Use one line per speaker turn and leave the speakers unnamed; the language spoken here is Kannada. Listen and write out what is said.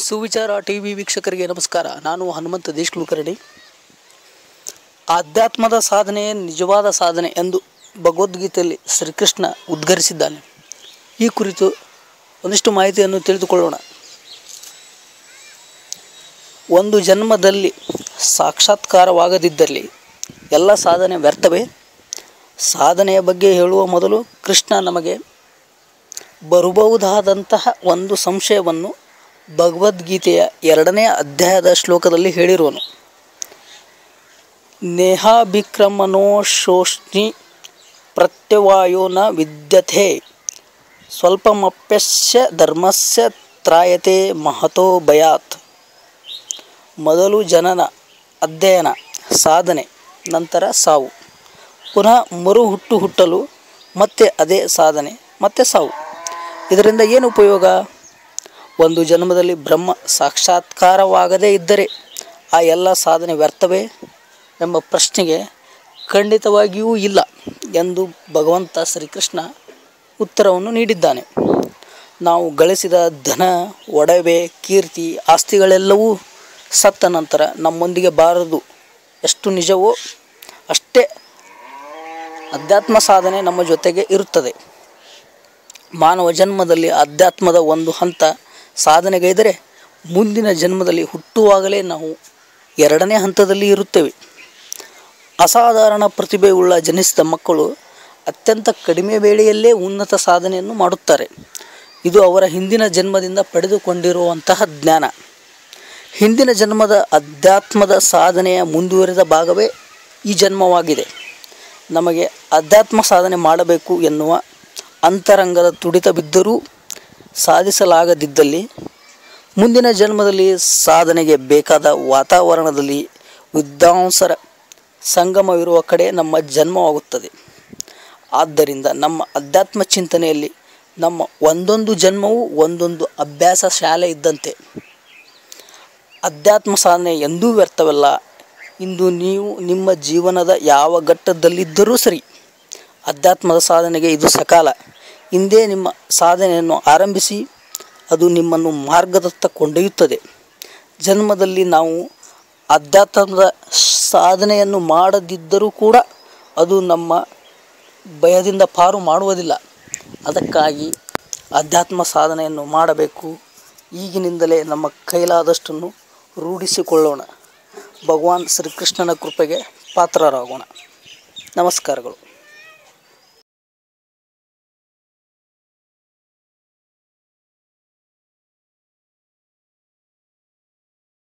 ಸುವಿಚಾರ ಟಿ ವಿ ವೀಕ್ಷಕರಿಗೆ ನಮಸ್ಕಾರ ನಾನು ಹನುಮಂತ ದೇಶ್ ಕುಲಕರ್ಣಿ ಆಧ್ಯಾತ್ಮದ ಸಾಧನೆಯೇ ನಿಜವಾದ ಸಾಧನೆ ಎಂದು ಭಗವದ್ಗೀತೆಯಲ್ಲಿ ಶ್ರೀಕೃಷ್ಣ ಉದ್ಗರಿಸಿದ್ದಾನೆ ಈ ಕುರಿತು ಒಂದಿಷ್ಟು ಮಾಹಿತಿಯನ್ನು ತಿಳಿದುಕೊಳ್ಳೋಣ ಒಂದು ಜನ್ಮದಲ್ಲಿ ಸಾಕ್ಷಾತ್ಕಾರವಾಗದಿದ್ದಲ್ಲಿ ಎಲ್ಲ ಸಾಧನೆ ವ್ಯರ್ಥವೇ ಸಾಧನೆಯ ಬಗ್ಗೆ ಹೇಳುವ ಮೊದಲು ಕೃಷ್ಣ ನಮಗೆ ಬರಬಹುದಾದಂತಹ ಒಂದು ಸಂಶಯವನ್ನು ಭಗವದ್ಗೀತೆಯ ಎರಡನೇ ಅಧ್ಯಾಯದ ಶ್ಲೋಕದಲ್ಲಿ ಹೇಳಿರುವನು ನೇಹಾಭಿಕ್ರಮಣೋಶೋಷ್ಣಿ ಪ್ರತ್ಯವಾಯೋ ನ ವಿದ್ಯತೆ ಸ್ವಲ್ಪಮಪ್ಯಸ್ಯ ಧರ್ಮಸ್ಯ ತ್ರಾಯತೆ ಮಹತೋ ಭಯಾತ್ ಮೊದಲು ಜನನ ಅಧ್ಯಯನ ಸಾಧನೆ ನಂತರ ಸಾವು ಪುನಃ ಮರು ಹುಟ್ಟು ಹುಟ್ಟಲು ಮತ್ತೆ ಅದೇ ಸಾಧನೆ ಮತ್ತೆ ಸಾವು ಇದರಿಂದ ಏನು ಉಪಯೋಗ ಒಂದು ಜನ್ಮದಲ್ಲಿ ಬ್ರಹ್ಮ ಸಾಕ್ಷಾತ್ಕಾರವಾಗದೇ ಇದ್ದರೆ ಆ ಎಲ್ಲ ಸಾಧನೆ ವ್ಯರ್ಥವೇ ಎಂಬ ಪ್ರಶ್ನೆಗೆ ಖಂಡಿತವಾಗಿಯೂ ಇಲ್ಲ ಎಂದು ಭಗವಂತ ಶ್ರೀಕೃಷ್ಣ ಉತ್ತರವನ್ನು ನೀಡಿದ್ದಾನೆ ನಾವು ಗಳಿಸಿದ ಧನ ಒಡವೆ ಕೀರ್ತಿ ಆಸ್ತಿಗಳೆಲ್ಲವೂ ಸತ್ತ ನಂತರ ನಮ್ಮೊಂದಿಗೆ ಬಾರದು ಎಷ್ಟು ನಿಜವೋ ಅಷ್ಟೇ ಅಧ್ಯಾತ್ಮ ಸಾಧನೆ ನಮ್ಮ ಜೊತೆಗೆ ಇರುತ್ತದೆ ಮಾನವ ಜನ್ಮದಲ್ಲಿ ಅಧ್ಯಾತ್ಮದ ಒಂದು ಹಂತ ಸಾಧನೆಗೈದರೆ ಮುಂದಿನ ಜನ್ಮದಲ್ಲಿ ಹುಟ್ಟುವಾಗಲೇ ನಾವು ಎರಡನೇ ಹಂತದಲ್ಲಿ ಇರುತ್ತೇವೆ ಅಸಾಧಾರಣ ಪ್ರತಿಭೆಯುಳ್ಳ ಜನಿಸಿದ ಮಕ್ಕಳು ಅತ್ಯಂತ ಕಡಿಮೆ ವೇಳೆಯಲ್ಲೇ ಉನ್ನತ ಸಾಧನೆಯನ್ನು ಮಾಡುತ್ತಾರೆ ಇದು ಅವರ ಹಿಂದಿನ ಜನ್ಮದಿಂದ ಪಡೆದುಕೊಂಡಿರುವಂತಹ ಜ್ಞಾನ ಹಿಂದಿನ ಜನ್ಮದ ಅಧ್ಯಾತ್ಮದ ಸಾಧನೆಯ ಮುಂದುವರಿದ ಭಾಗವೇ ಈ ಜನ್ಮವಾಗಿದೆ ನಮಗೆ ಅಧ್ಯಾತ್ಮ ಸಾಧನೆ ಮಾಡಬೇಕು ಎನ್ನುವ ಅಂತರಂಗದ ತುಡಿತ ಬಿದ್ದರೂ ಸಾಧಿಸಲಾಗದಿದ್ದಲ್ಲಿ ಮುಂದಿನ ಜನ್ಮದಲ್ಲಿ ಸಾಧನೆಗೆ ಬೇಕಾದ ವಾತಾವರಣದಲ್ಲಿ ವಿದ್ವಾಂಸರ ಸಂಗಮವಿರುವ ಕಡೆ ನಮ್ಮ ಜನ್ಮವಾಗುತ್ತದೆ ಆದ್ದರಿಂದ ನಮ್ಮ ಅಧ್ಯಾತ್ಮ ಚಿಂತನೆಯಲ್ಲಿ ನಮ್ಮ ಒಂದೊಂದು ಜನ್ಮವೂ ಒಂದೊಂದು ಅಭ್ಯಾಸ ಶಾಲೆ ಇದ್ದಂತೆ ಅಧ್ಯಾತ್ಮ ಸಾಧನೆ ಎಂದೂ ವ್ಯರ್ಥವಲ್ಲ ಇಂದು ನೀವು ನಿಮ್ಮ ಜೀವನದ ಯಾವ ಘಟ್ಟದಲ್ಲಿದ್ದರೂ ಸರಿ ಅಧ್ಯಾತ್ಮದ ಸಾಧನೆಗೆ ಇದು ಸಕಾಲ ಇಂದೇ ನಿಮ್ಮ ಸಾಧನೆಯನ್ನು ಆರಂಭಿಸಿ ಅದು ನಿಮ್ಮನ್ನು ಮಾರ್ಗದತ್ತ ಕೊಂಡೊಯ್ಯುತ್ತದೆ ಜನ್ಮದಲ್ಲಿ ನಾವು ಅಧ್ಯಾತ್ಮದ ಸಾಧನೆಯನ್ನು ಮಾಡದಿದ್ದರೂ ಕೂಡ ಅದು ನಮ್ಮ ಭಯದಿಂದ ಪಾರು ಮಾಡುವುದಿಲ್ಲ ಅದಕ್ಕಾಗಿ ಅಧ್ಯಾತ್ಮ ಸಾಧನೆಯನ್ನು ಮಾಡಬೇಕು ಈಗಿನಿಂದಲೇ ನಮ್ಮ ಕೈಲಾದಷ್ಟನ್ನು ರೂಢಿಸಿಕೊಳ್ಳೋಣ ಭಗವಾನ್ ಶ್ರೀಕೃಷ್ಣನ ಕೃಪೆಗೆ ಪಾತ್ರರಾಗೋಣ ನಮಸ್ಕಾರಗಳು